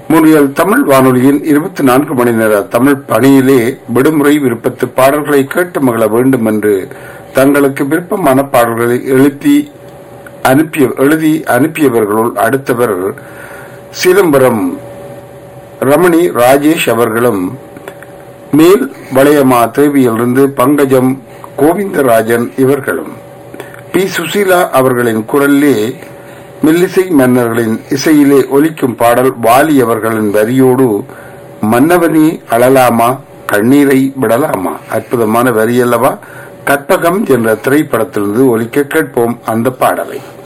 முன்றியல் தமிழ் வானொலியின் இருபத்தி நான்கு மணி நேர தமிழ் பணியிலே விடுமுறை விருப்பத்து பாடல்களை கேட்டு மகிழ வேண்டும் என்று தங்களுக்கு விருப்பமான பாடல்களை எழுப்பி அனுப்பிய எழுதி அனுப்பியவர்களுள் அடுத்தவர் சிதம்பரம் ரமணி ராஜேஷ் அவர்களும் மேல் வளையமா தேவியிலிருந்து பங்கஜம் கோவிந்தராஜன் இவர்களும் பி சுசீலா அவர்களின் குரலிலே மெல்லிசை மன்னர்களின் இசையிலே ஒலிக்கும் பாடல் வாலி அவர்களின் வரியோடு மன்னவனே அழலாமா கண்ணீரை விடலாமா அற்புதமான வரி அல்லவா கற்பகம் என்ற திரைப்படத்திலிருந்து ஒலிக்க கேட்போம் அந்த பாடலை